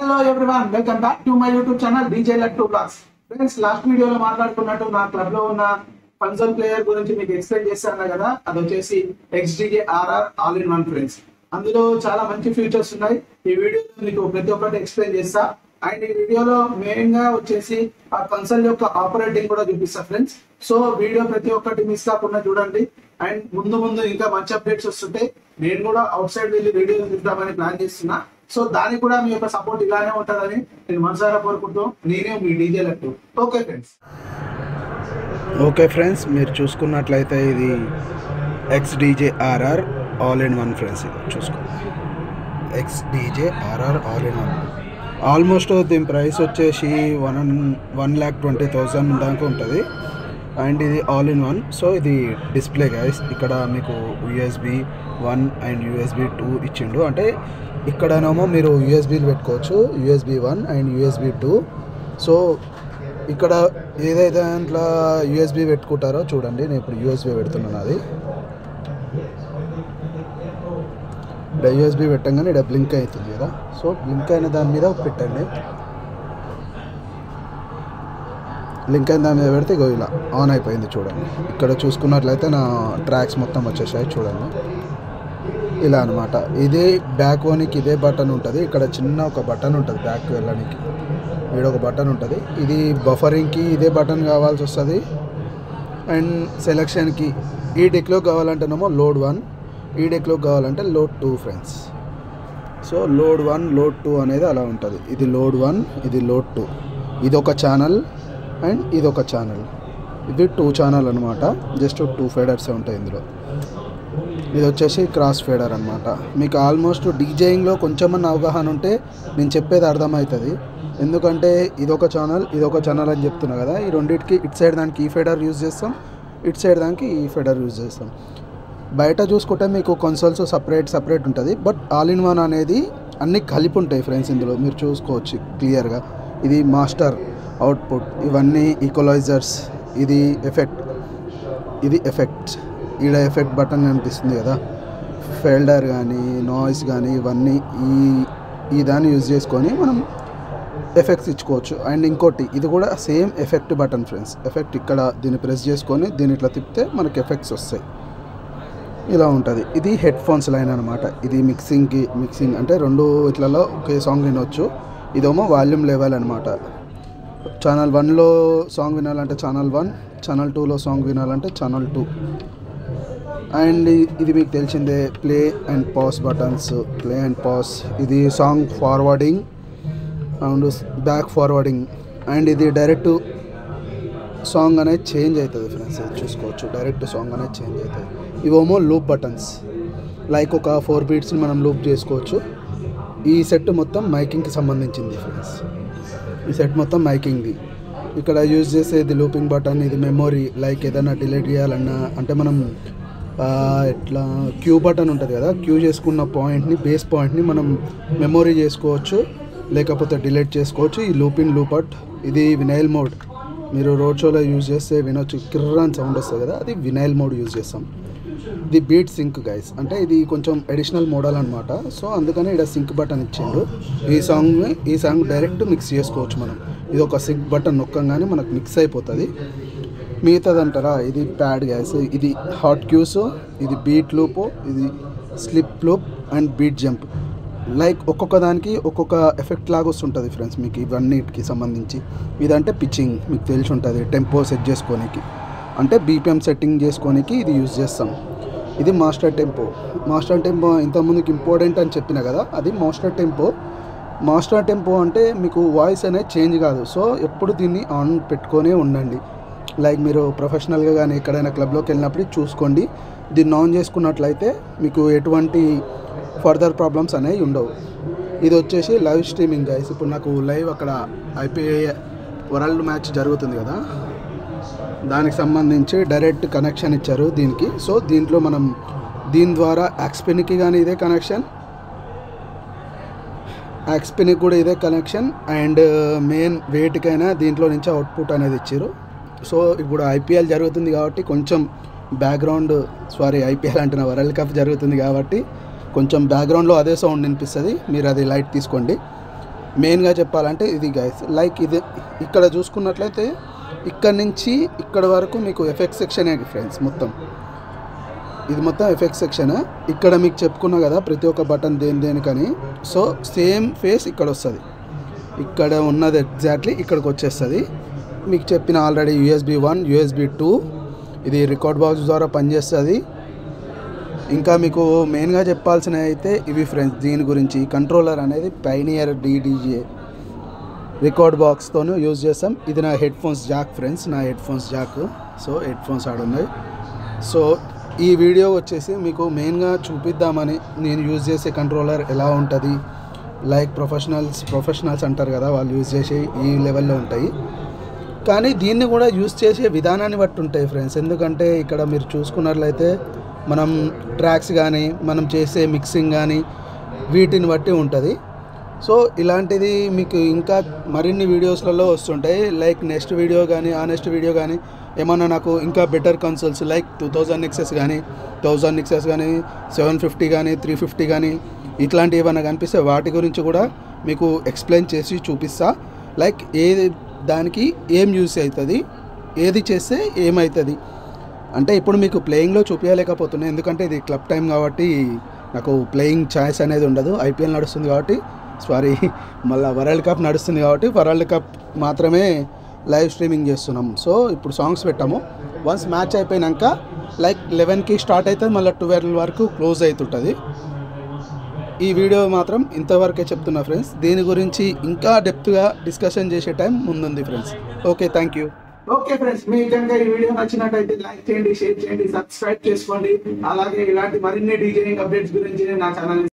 hello everyone welcome back to my YouTube channel DJ Lattu blogs friends last వీడియోలో మాట్లాడుకున్నట్టు నా club లో ఉన్న కన్సోల్ ప్లేయర్ గురించి మీకు ఎక్స్ప్లెయిన్ చేశాను కదా అది వచ్చేసి XDJ RR all in one friends అందులో చాలా మంచి ఫీచర్స్ ఉన్నాయి ఈ వీడియోలో మీకు ప్రతి ఒక్కటి ఎక్స్ప్లెయిన్ చేస్తా అండ్ ఈ వీడియోలో మెయిన్ గా వచ్చేసి ఆ కన్సోల్ యొక్క ఆపరేటింగ్ కూడా చూపిస్తా ఫ్రెండ్స్ సో వీడియో ప్రతి ఒక్కటి మిస్ కాకుండా చూడండి అండ్ ముందు ముందు ఇంకా మంచి అప్డేట్స్ వస్తుంటాయి నేను కూడా అవుట్ సైడ్ వెళ్ళి వీడియో తీద్దామని ప్లాన్ చేస్తున్నా సో దానికి కూడా మీ యొక్క సపోర్ట్ ఇలానే ఉంటుందని నేను మనసారా కోరుకుంటూ నేనే మీ DJ Lattu okay friends okay friends మీరు చూసుకున్నట్లయితే ఇది X DJ RR all in one friends ఇది చూసుకోండి X DJ RR all in one almost దీని ప్రైస్ వచ్చేసి one one lakh twenty thousand దాకా ఉంటుంది అండ్ ఇది ఆల్ ఇన్ వన్ సో ఇది డిస్ప్లే గైస్ ఇక్కడ మీకు USB one and USB two ఇచ్చిండు అంటే ఇక్కడనేమో మీరు యూఎస్బీలు పెట్టుకోవచ్చు USB one and USB two so ఇక్కడ ఏదైతే దాంట్లో యూఎస్బి పెట్టుకుంటారో చూడండి నేను ఇప్పుడు యూఎస్బి పెడుతున్నాను అది ఇక్కడ యూఎస్బి పెట్టంగానే ఇక్కడ బ్లింక్ అవుతుంది కదా సో బ్లింక్ అయిన దాని మీద పెట్టండి లింక్ అయిన దాని మీద పెడితే ఇగో ఇలా ఆన్ అయిపోయింది చూడండి ఇక్కడ చూసుకున్నట్లయితే నా ట్రాక్స్ మొత్తం వచ్చేసాయి చూడండి ఇలా అనమాట ఇదే బ్యాక్ ఓనికి ఇదే బటన్ ఉంటుంది ఇక్కడ చిన్న ఒక బటన్ ఉంటుంది బ్యాక్ వెళ్ళడానికి ఇక్కడ ఒక బటన్ ఉంటుంది ఇది బఫరింగ్కి ఇదే బటన్ కావాల్సి వస్తుంది అండ్ సెలక్షన్కి ఈ డెక్లో కావాలంటేనేమో లోడ్ వన్ ఈ డెక్లో కావాలంటే load two friends so load one load two అనేది అలా ఉంటుంది ఇది లోడ్ వన్ ఇది లోడ్ టూ ఇది ఒక ఛానల్ అండ్ ఇది ఒక ఛానల్ ఇది టూ ఛానల్ అనమాట జస్ట్ టూ ఫేడర్స్ ఉంటాయి ఇందులో ఇది వచ్చేసి క్రాస్ ఫేడర్ అనమాట మీకు ఆల్మోస్ట్ డీజేయింగ్లో కొంచెమన్నా అవగాహన ఉంటే నేను చెప్పేది అర్థమవుతుంది ఎందుకంటే ఇదొక ఛానల్ ఇదొక ఛానల్ అని చెప్తున్నా కదా ఈ రెండింటికి ఇటు సైడ్ దానికి ఈ ఫేడర్ యూజ్ చేస్తాం ఇటు సైడ్ దానికి ఈ ఫేడర్ యూజ్ చేస్తాం బయట చూసుకుంటే మీకు కన్సోల్స్ సపరేట్ సపరేట్ ఉంటుంది బట్ ఆల్ ఇన్ వన్ అనేది అన్నీ కలిపి ఉంటాయి ఫ్రెండ్స్ ఇందులో మీరు చూసుకోవచ్చు క్లియర్గా ఇది మాస్టర్ అవుట్పుట్ ఇవన్నీ ఈక్వలైజర్స్ ఇది ఎఫెక్ట్ ఇది ఎఫెక్ట్ ఈడ ఎఫెక్ట్ బటన్ కనిపిస్తుంది కదా ఫెల్డర్ కానీ నాయిస్ కానీ ఇవన్నీ ఈ ఈ దాన్ని యూజ్ చేసుకొని మనం ఎఫెక్ట్స్ ఇచ్చుకోవచ్చు అండ్ ఇంకోటి ఇది కూడా same effect button friends effect ఇక్కడ దీన్ని ప్రెస్ చేసుకొని దీన్ని ఇట్లా తిప్పితే మనకి ఎఫెక్ట్స్ వస్తాయి ఇలా ఉంటుంది ఇది హెడ్ ఫోన్స్ లైన్ అనమాట ఇది మిక్సింగ్కి మిక్సింగ్ అంటే రెండు ఇట్లలో ఒకే సాంగ్ వినొచ్చు ఇదేమో వాల్యూమ్ లెవెల్ అనమాట ఛానల్ వన్లో సాంగ్ వినాలంటే ఛానల్ వన్ ఛానల్ టూలో సాంగ్ వినాలంటే ఛానల్ టూ అండ్ ఇది మీకు తెలిసిందే play and pause buttons play and pause ఇది song forwarding and back forwarding and ఇది డైరెక్ట్ సాంగ్ అనేది చేంజ్ అవుతుంది ఫ్రెండ్స్ ఇది చూసుకోవచ్చు డైరెక్ట్ సాంగ్ అనేది చేంజ్ అవుతుంది ఇవేమో లూప్ బటన్స్ లైక్ ఒక ఫోర్ బీట్స్ని మనం లూప్ చేసుకోవచ్చు ఈ సెట్ మొత్తం మైకింగ్కి సంబంధించింది ఫ్రెండ్స్ ఈ సెట్ మొత్తం మైకింగ్ది ఇక్కడ యూజ్ చేసేది లూపింగ్ బటన్ ఇది మెమొరీ లైక్ ఏదైనా డిలీట్ చేయాలన్నా అంటే మనం ఆ, ఎట్లా క్యూ బటన్ ఉంటుంది కదా క్యూ చేసుకున్న పాయింట్ని బేస్ పాయింట్ని మనం మెమొరీ చేసుకోవచ్చు లేకపోతే డిలీట్ చేసుకోవచ్చు ఈ లూపిన్ లూపట్ ఇది వినైల్ మోడ్ మీరు రోడ్ షోలో యూజ్ చేస్తే వినొచ్చు కిర్ర అని సౌండ్ వస్తుంది కదా అది వినైల్ మోడ్ యూజ్ చేస్తాం ఇది బీట్ సింక్ గైస్ అంటే ఇది కొంచెం అడిషనల్ మోడల్ అనమాట సో అందుకని ఇక్కడ సింక్ బటన్ ఇచ్చిండు ఈ సాంగ్ని ఈ సాంగ్ డైరెక్ట్ మిక్స్ చేసుకోవచ్చు మనం ఇది ఒక సింక్ బటన్ నొక్కంగానే మనకు మిక్స్ అయిపోతుంది మిగతాది అంటారా ఇది ప్యాడ్ గ్యాస్ ఇది హాట్ క్యూస్ ఇది బీట్ లూప్ ఇది slip loop and beat jump like ఒక్కొక్క దానికి ఒక్కొక్క ఎఫెక్ట్ లాగా వస్తుంటుంది ఫ్రెండ్స్ మీకు ఇవన్నిటికి సంబంధించి ఇదంటే పిచ్చింగ్ మీకు తెలిసి ఉంటుంది టెంపో సెట్ చేసుకోనికి అంటే బీపీఎం సెట్టింగ్ చేసుకోనికి ఇది యూజ్ చేస్తాం ఇది మాస్టర్ టెంపో మాస్టర్ టెంపో ఇంతకుముందుకు ఇంపార్టెంట్ అని చెప్పిన కదా అది మాస్టర్ టెంపో మాస్టర్ టెంపో అంటే మీకు వాయిస్ అనేది చేంజ్ కాదు సో ఎప్పుడు దీన్ని ఆన్ పెట్టుకొనే ఉండండి లైక్ మీరు ప్రొఫెషనల్గా కానీ ఎక్కడైనా క్లబ్లోకి వెళ్ళినప్పుడు ఇది చూసుకోండి దీన్ని ఆన్ చేసుకున్నట్లయితే మీకు ఎటువంటి ఫర్దర్ ప్రాబ్లమ్స్ అనేవి ఉండవు ఇది వచ్చేసి లైవ్ స్ట్రీమింగ్ గైస్ ఇప్పుడు నాకు లైవ్ అక్కడ ఐపీఏ వరల్డ్ మ్యాచ్ జరుగుతుంది కదా దానికి సంబంధించి డైరెక్ట్ కనెక్షన్ ఇచ్చారు దీనికి సో దీంట్లో మనం దీని ద్వారా యాక్స్పిన్కి కానీ ఇదే కనెక్షన్ యాక్స్పిన్కి కూడా ఇదే కనెక్షన్ అండ్ మెయిన్ వెయిట్కైనా దీంట్లో నుంచి అవుట్పుట్ అనేది ఇచ్చారు సో ఇప్పుడు ఐపీఎల్ జరుగుతుంది కాబట్టి కొంచెం బ్యాక్గ్రౌండ్ సారీ ఐపీఎల్ అంటున్న వరల్డ్ కప్ జరుగుతుంది కాబట్టి కొంచెం బ్యాక్గ్రౌండ్లో అదే సౌండ్ వినిపిస్తుంది మీరు అది లైట్ తీసుకోండి మెయిన్గా చెప్పాలంటే ఇది గైస్ లైక్ ఇది ఇక్కడ చూసుకున్నట్లయితే ఇక్కడ నుంచి ఇక్కడ వరకు మీకు ఎఫెక్ట్ సెక్షన్ ఫ్రెండ్స్ మొత్తం ఇది మొత్తం ఎఫెక్ట్ సెక్షన్ ఇక్కడ మీకు చెప్పుకున్నా కదా ప్రతి ఒక్క బటన్ దేని దేనికని సో సేమ్ ఫేస్ ఇక్కడ వస్తుంది ఇక్కడ ఉన్నది ఎగ్జాక్ట్లీ ఇక్కడికి వచ్చేస్తుంది మీకు చెప్పిన already USB one USB two ఇది రికార్డ్ బాక్స్ ద్వారా పనిచేస్తుంది ఇంకా మీకు మెయిన్గా చెప్పాల్సినవి అయితే ఇవి ఫ్రెండ్స్ దీని గురించి కంట్రోలర్ అనేది పైనియర్ డీడీజే రికార్డ్ బాక్స్తోను యూజ్ చేస్తాం ఇది నా హెడ్ ఫోన్స్ జాక్ ఫ్రెండ్స్ నా headphones jack so headphones ఆడున్నాయి సో ఈ వీడియో వచ్చేసి మీకు మెయిన్గా చూపిద్దామని నేను యూజ్ చేసే కంట్రోలర్ ఎలా ఉంటుంది లైక్ ప్రొఫెషనల్స్ ప్రొఫెషనల్స్ అంటారు కదా వాళ్ళు యూజ్ చేసే ఈ లెవెల్లో ఉంటాయి కానీ దీన్ని కూడా యూజ్ చేసే విధానాన్ని బట్టి ఉంటాయి ఫ్రెండ్స్ ఎందుకంటే ఇక్కడ మీరు చూసుకున్నట్లయితే మనం ట్రాక్స్ కానీ మనం చేసే మిక్సింగ్ కానీ వీటిని బట్టి ఉంటుంది సో ఇలాంటిది మీకు ఇంకా మరిన్ని వీడియోస్లలో వస్తుంటాయి లైక్ నెక్స్ట్ వీడియో కానీ ఆ నెక్స్ట్ వీడియో కానీ ఏమన్నా నాకు ఇంకా better consoles like two thousand XS కానీ థౌజండ్ ఎక్సెస్ కానీ సెవెన్ ఫిఫ్టీ కానీ త్రీ ఫిఫ్టీ కానీ ఇట్లాంటివి ఏమైనా కనిపిస్తే వాటి గురించి కూడా మీకు ఎక్స్ప్లెయిన్ చేసి చూపిస్తా లైక్ ఏది దానికి ఏం యూస్ అవుతుంది ఏది చేస్తే ఏమవుతుంది అంటే ఇప్పుడు మీకు ప్లేయింగ్లో చూపించలేకపోతున్నాయి ఎందుకంటే ఇది క్లబ్ టైం కాబట్టి నాకు ప్లేయింగ్ ఛాయిస్ అనేది ఉండదు ఐపీఎల్ నడుస్తుంది కాబట్టి సారీ మళ్ళీ వరల్డ్ కప్ నడుస్తుంది కాబట్టి వరల్డ్ కప్ మాత్రమే లైవ్ స్ట్రీమింగ్ చేస్తున్నాం సో ఇప్పుడు సాంగ్స్ పెట్టాము వన్స్ మ్యాచ్ అయిపోయినాక లైక్ లెవెన్కి స్టార్ట్ అవుతుంది మళ్ళీ ట్వెల్వ్ వరకు క్లోజ్ అవుతుంటుంది ఈ వీడియో మాత్రం ఇంతవరకే చెప్తున్నా ఫ్రెండ్స్ దీని గురించి ఇంకా డెప్త్గా డిస్కషన్ చేసే టైం ముందుంది friends okay thank you okay friends మీకు కనుక ఈ వీడియో నచ్చినట్టయితే లైక్ చేయండి షేర్ చేయండి సబ్స్క్రైబ్ చేసుకోండి అలాగే ఇలాంటి మరిన్ని డీజేయింగ్ అప్డేట్స్ గురించి నా ఛానల్